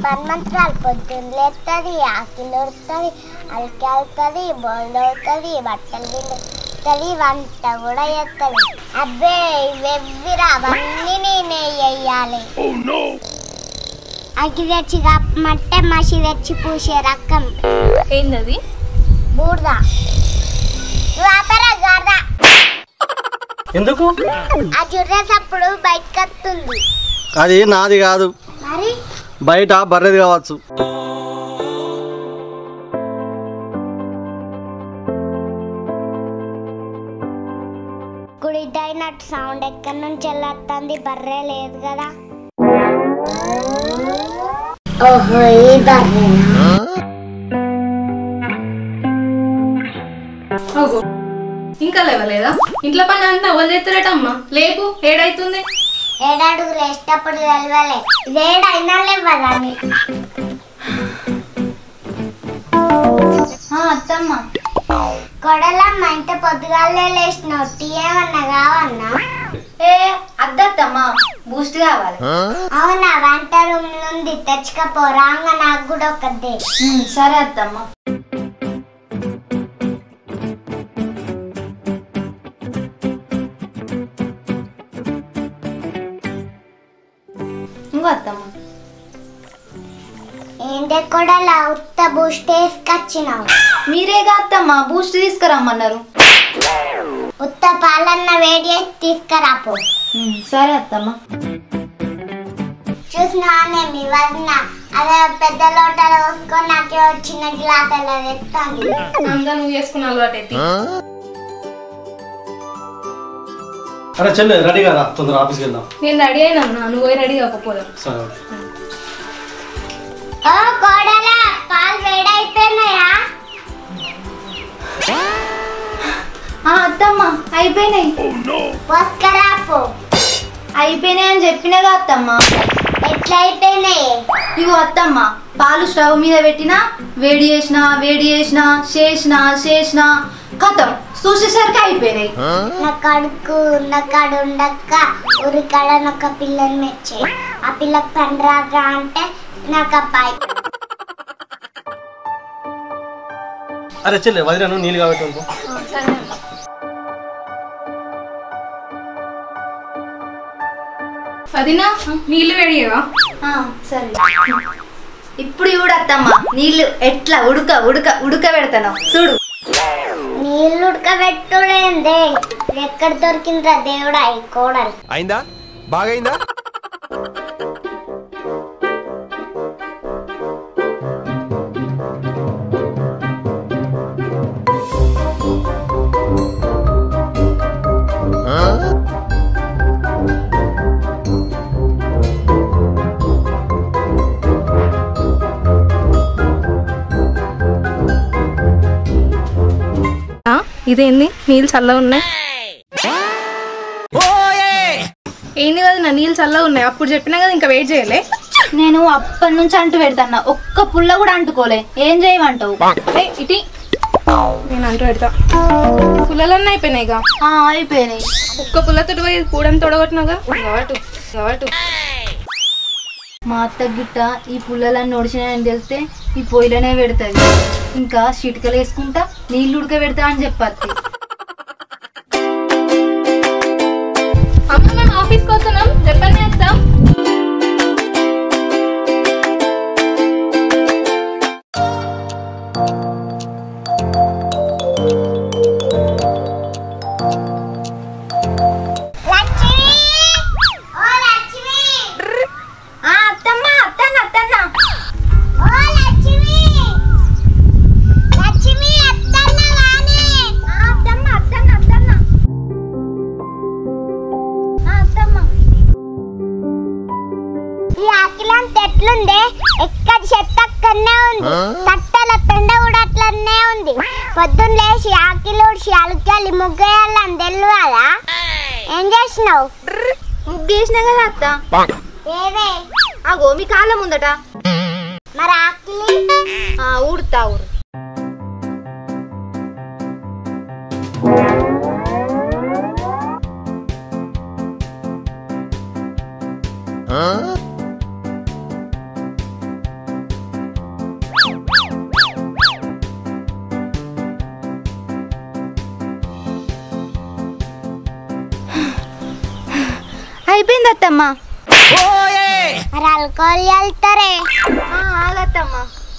పన్మంత్రాలు పొద్దున్న లేస్తుంది ఆకిలు ఉడుతుంది అలికి వెళ్తుంది బోల్డ్ అవుతుంది బట్టలు పిండుతుంది వంట కూడా చేస్తుంది అబ్బే ఇవెవ్విరా అవన్నీ నేనే చెయ్యాలి అగ్గి తెచ్చి కప్పమంటే మసి తెచ్చి పూసే రకం ఏందది బూర్ద నువ్వు ఆపరా గార్ద ఎందుకు ఆ జుర్రేసప్పుడు బయటకు వస్తుంది అది నాది కాదు మరి బయట బర్రెది కావచ్చు గుడిదైనట్టు సౌండ్ ఎక్కడి నుంచి వెళ్ళొస్తుంది బర్రె లేదు కదా ఓహో ఈ బర్రెనా ఓహో ఇంకా లేవలేదా ఇంట్లో పని అంతా ఎవరు చేస్తారటమ్మా లేపు ఏడైతుంది ఏడాడుగులు వేసేటప్పుడు తెలవలే ఇదేడైనా లేవదని అత్తమ్మ కొడలమ్మ ఇంత పొద్దుగాలే లేచినావు టీ ఏమన్నా కావన్నా ఏ అద్దత్తమ్మ బూస్ట్ కావాలి అవునా వంట రూమ్ నుండి తెచ్చుకపోరాంగ నాకు కూడా ఒకదే సరే అత్తమ్మ ఇంకో అత్తమ్మ ఏంటి కొడలా ఉత్త బూస్ట్ వేసుకొచ్చినావు మీరేగా అత్తమ్మ బూస్ట్ తీసుకురమ్మన్నారు ఉత్త పాలన్న వేడి చేసి తీసుకురాపో సరే అత్తమ్మ చూసినానే మీ వదిన అదే పెద్ద లోటలు పోసుకొని నాకే వచ్చిన గ్లాసులో తెస్తాను అంతా నువ్వు చేసుకున్న అలవాటు అయితే అరే చెల్లె రెడీ కదా తొందర ఆఫీస్కి వెళ్దాం నేను రెడీ అయినా నువ్వు పోయి రెడీ కాకపోదాం సరే ఓ కోడలా పాలు వేడైపోయినాయా అత్తమ్మ అయిపోయినాయి పోసుకరాపో అయిపోయినాయి అని చెప్పినగా అత్తమ్మ ఎట్లా అయిపోయినాయి ఇగో అత్తమ్మ పాలు స్టవ్ మీద పెట్టినా వేడి చేసిన వేడి చేసిన చేసిన చేసిన కథం చూసేసరికి అయిపోయినాయి నా కడుకు నా కాడు ఉండక్క ఊరికాడని ఒక పిల్లని మెచ్చి ఆ పిల్లకి పని రాగా అంటే నాకు అబ్బాయి అరే చెల్లె వదిలేను నీళ్ళు కాబట్టి అనుకో అదినా నీళ్ళు వేడియవా సరే ఇప్పుడు చూడు అత్తమ్మ నీళ్ళు ఎట్లా ఉడక ఉడక ఉడక పెడతాను చూడు నీళ్ళు ఉడకబెట్టుడేందే ఇది ఎక్కడ దొరికిందిరా దేవుడా ఈ కోడలు అయిందా బాగైందా ఇదేంది నీళ్ళు చల్లగా ఉన్నాయి ఏంది కదా నా నీళ్ళు చల్లగా ఉన్నాయి అప్పుడు చెప్పినా కదా ఇంకా వెయిట్ చేయలే నేను అప్పటి నుంచి అంటు పెడతాను ఒక్క పుల్ల కూడా అంటుకోలే ఏం చేయమంటావు ఏయ్, ఇటీ నేను అంటూ పెడతా పుల్లలన్నీ అయిపోయినాయిగా ఆ, అయిపోయినాయి ఒక్క పుల్లతో పోయి కూడని తొడగొట్టినాగా గవాటు గవాటు మా అత్త గిట్ట ఈ పుల్లలన్నీ ఒడిచినాయని తెలిస్తే ఈ పొయ్యిలోనే పెడుతుంది ఇంకా చిటికలు వేసుకుంటా నీళ్ళు ఉడక పెడతా అని చెప్పత్తి అమ్మ మేము ఆఫీస్కి వస్తున్నాం చెప్పండి వేస్తాం లక్ష్మి ఓ లక్ష్మి అత్తమ్మ అత్తన్న అత్తన్న ఓ లక్ష్మి లక్ష్మి అత్తన్న రానే అత్తమ్మ అత్తన్న అత్తన్న అత్తమ్మ ఈ ఆకిలంత ఎట్లుందే ఎక్కడ చెత్త అక్కడనే ఉంది తట్టల పెండ కూడా అట్లనే ఉంది పొద్దున్న లేచి ఆకిలు ఊడ్చి అలుకెళ్ళి ముగ్గేయాలని తెలియదా ఏం చేసినావు ముగ్గేసిన కదా అత్త ఏవే అగో మీ కాలం ఉందట మరి ఆకిలి ఆ, ఊడుతా ఊడు అయిపోయింది అత్తమ్మ మరి ఆల్కహాల్ వెళ్తారే ఆ, ఆగత్తమ్మ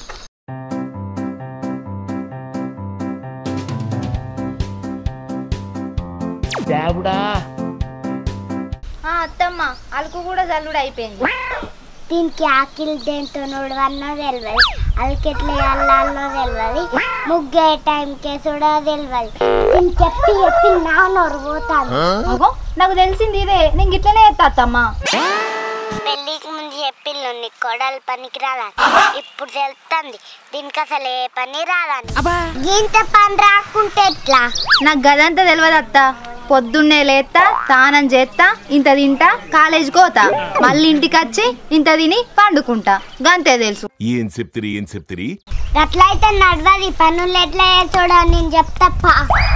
ఆ, అత్తమ్మ అలుకు కూడా జల్లుడు అయిపోయింది దీనికి ఆకిలి దేంతో నూడవన్నో తెలియదు అలకెట్లా వెళ్ళాలనో తెలియదు ముగ్గే టైంకే కూడా తెలియదు దీనికి చెప్పి చెప్పి నా నోరు పోతాను అగో నాకు తెలిసింది ఇదే నేను గిట్లనే ఎత్తా అత్తమ్మ పెళ్ళికి ముందు చెప్పిండు నీ కొడలు పనికి రాదని ఇప్పుడు తెలుస్తుంది దీనికి అసలు ఏ పని రాదని ఇంత పని రాకుంటే ఎట్లా నాకు గదంతా తెలియదు అత్త పొద్దున్నే లేస్తా స్నానం చేస్తా ఇంత తింటా కాలేజీకి పోతా మళ్ళీ ఇంటికి వచ్చి ఇంత తిని పండుకుంటా గంతే తెలుసు ఏం చెప్తిరి ఏం చెప్తిరి అట్లయితే నడవది పనులు ఎట్లా చేస్తాడో నేను చెప్తా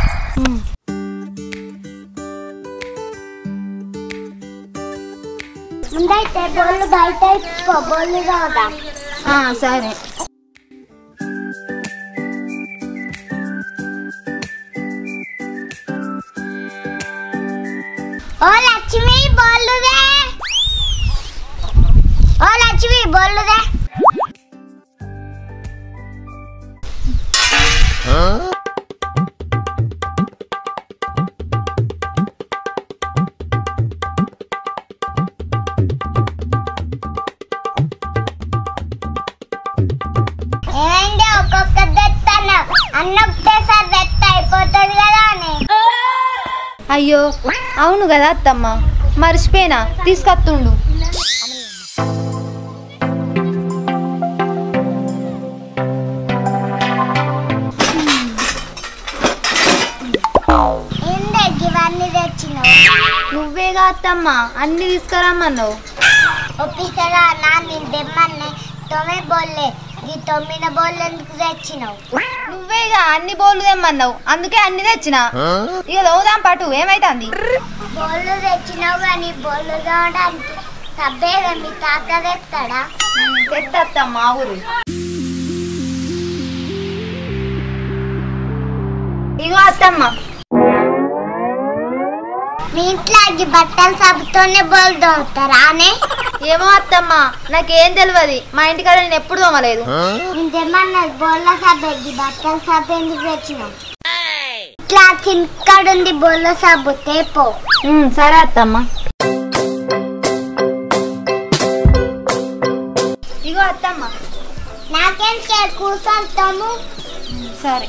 ముందైతే బోళ్ళు బయట ఇచ్చుకో బోళ్ళు చూద్దాం ఆ, సరే ఓ లక్ష్మి బోళ్ళుదే ఓ లక్ష్మి బోళ్ళుదే ఏమైంది ఒక్కొక్క తెస్తాను అన్న ఒకటేసారి తెత్త అయిపోతుంది కదా అని అయ్యో అవును కదా అత్తమ్మ మర్చిపోయినా తీసుకొత్తుండు ఏందే ఇవన్నీ తెచ్చినావు నువ్వేగా అత్తమ్మ అన్ని తీసుకురమ్మన్నావు ఒప్పిసగా నా నేను తెమ్మన్నే తొమ్మిది బోల్లే ఈ తొమ్మిది బోళ్ళు ఎందుకు తెచ్చినావు నువ్వేగా అన్ని బోర్లు తెమ్మన్నావు అందుకే అన్ని తెచ్చిన ఇక లోదాం పటు ఏమైతుంది బోళ్ళు తెచ్చినావు కానీ బోళ్ళు తోడానికి సబ్బేగా మీ తాత తెస్తాడా తెత్తమ్మ ఊరు ఇగో అత్తమ్మ మీ ఇంట్లో ఈ బట్టలు సబ్బుతోనే బోళ్ళు తోముతారా అనే ఏమో అత్తమ్మ నాకేం తెలియదు మా ఇంటికాడ నేను ఎప్పుడు తోమలేదు నేను తెమ్మన్నది బోళ్ళ సబ్బు ఈ బట్టల సబ్బు ఎందుకు తెచ్చినావు ఇట్లా కిందకాడుంది బోళ్ళ సబ్బు తేపో ఉమ్, సరే అత్తమ్మ ఇగో అత్తమ్మ నాకేం చే కూర్చొని ఉమ్, సరే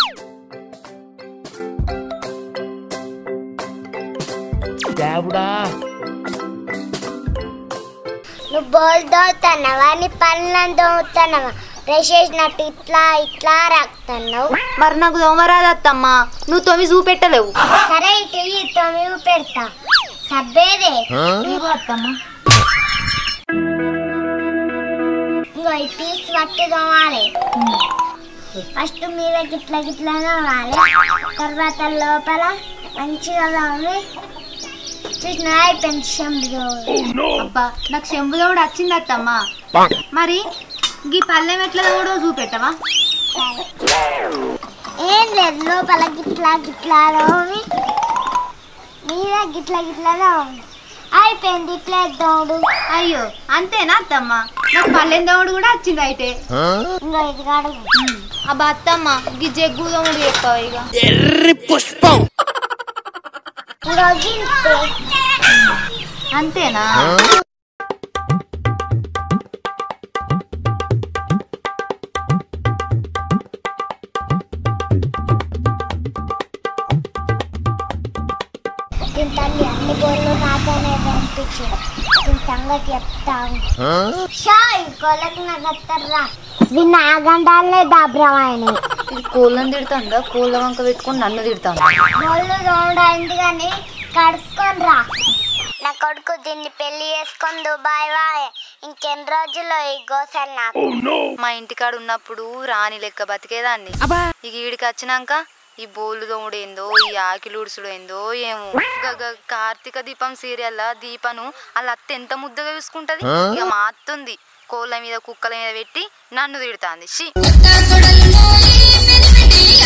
నువ్వు బోల్ దోవుతున్నావా నీ పనులను దోవుతున్నావా బ్రష్ చేసినట్టు ఇట్లా ఇట్లా రాకుతున్నావు మరి నాకు దోమరాదు అత్తమ్మ నువ్వు తొమ్మిది చూపెట్టలేవు సరే ఇటు ఈ తొమ్మిది పెడతా సబ్బేదే ఇగో అత్తమ్మ ఇంకో ఈ పీస్ పట్టు తోమాలి ఫస్ట్ మీద గిట్ల గిట్ల తోమాలి తర్వాత లోపల మంచిగా తోమి చూసిన అయిపోయింది చెంబు అబ్బా నాకు చెంబు దోడు వచ్చింది అత్తమ్మ మరి గీ పల్లెం ఎట్లా దోడో చూపెట్టవా ఏం లేదు లోపల గిట్లా గిట్లా తోమి మీద గిట్ల గిట్ల తోమి అయిపోయింది ప్లేట్ దోడు అయ్యో అంతేనా అత్తమ్మ నాకు పల్లెం దోడు కూడా వచ్చింది అయితే ఇంకో ఇది కడుగు ఉమ్, అబ్బా అత్తమ్మ గీ జగ్గు దోముడు చెప్పావు ఇక ఈరోజు ఇంతే. అంతేనా దీని తల్లి అన్ని బోర్లు నాతోనే పంపించు దీని సంగతి చెప్తాను షాయ్ కొలకు నాకు వస్తారా దీన్ని ఆగండాలనే దాబ్రమాయని ఇది కోళ్ళని తిడుతుందా కోళ్ళ వంక పెట్టుకొని నన్ను తిడుతుందా బోళ్ళు చూడండి కానీ కడుక్కొని రా నా కొడుకు దీన్ని పెళ్లి చేసుకొని దుబాయ్ వాయ్ ఇంకెన్ని రోజుల్లో ఈ గోసలు నాకు మా ఇంటికాడ ఉన్నప్పుడు రాణి లెక్క బతికేదాన్ని ఇక ఈడికి వచ్చినాక ఈ బోలు దోముడు ఏందో ఈ ఆకిలి ఉడుసుడు ఏందో ఏమో గ- గ- కార్తీక దీపం సీరియల్ దీపను వాళ్ళ అత్త ఎంత ముద్దగా చూసుకుంటది ఇక మా అత్తుంది కోళ్ళ మీద కుక్కల మీద పెట్టి నన్ను తిడుతాంది షీ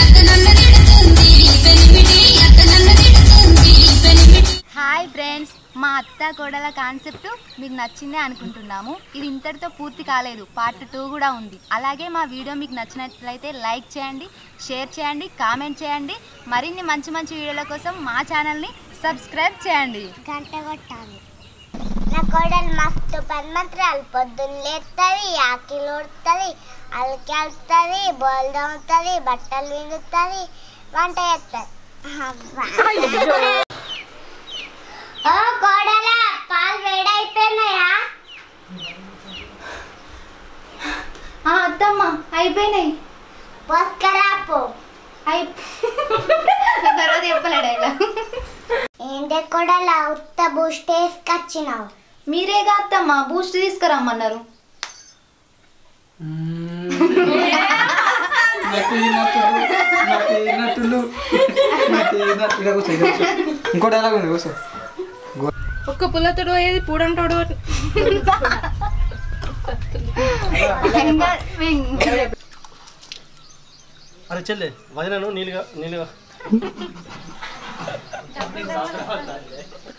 హాయ్ ఫ్రెండ్స్ మా అత్త కోడల కాన్సెప్ట్ మీకు నచ్చిందే అనుకుంటున్నాము ఇది ఇంతటితో పూర్తి కాలేదు పార్ట్ టూ కూడా ఉంది అలాగే మా వీడియో మీకు నచ్చినట్లయితే లైక్ చేయండి షేర్ చేయండి కామెంట్ చేయండి మరిన్ని మంచి మంచి వీడియోల కోసం మా ఛానల్ని సబ్స్క్రైబ్ చేయండి గంట కొట్టాలి నా కోడలు మస్తు పని మంత్రాలు పొద్దున్న లేస్తుంది ఆకిలు ఉడుతుంది అలకి వెళ్తుంది బోల్ దమ్ముతుంది బట్టలు విండుతుంది వంట చేస్తుంది ఓ కోడల పాలు వేడైపోయినాయా ఆ, అత్తమ్మ అయిపోయినాయి పోస్కరాపు అయి తర్వాత చెప్పలేడు ఇలా ఏంటి కోడల ఉత్త బూస్ట్ వేసుకొచ్చినావు మీరేగా అత్తమ్మ బూస్ట్ తీసుకురమ్మన్నారు నటులు ఇంకోటి ఎలాగ ఉంది కూర్చో ఒక్క పుల్లతోడు ఏది పూడంటాడు అరే చెల్లె వదిలేను నీళ్ళుగా నీళ్ళుగా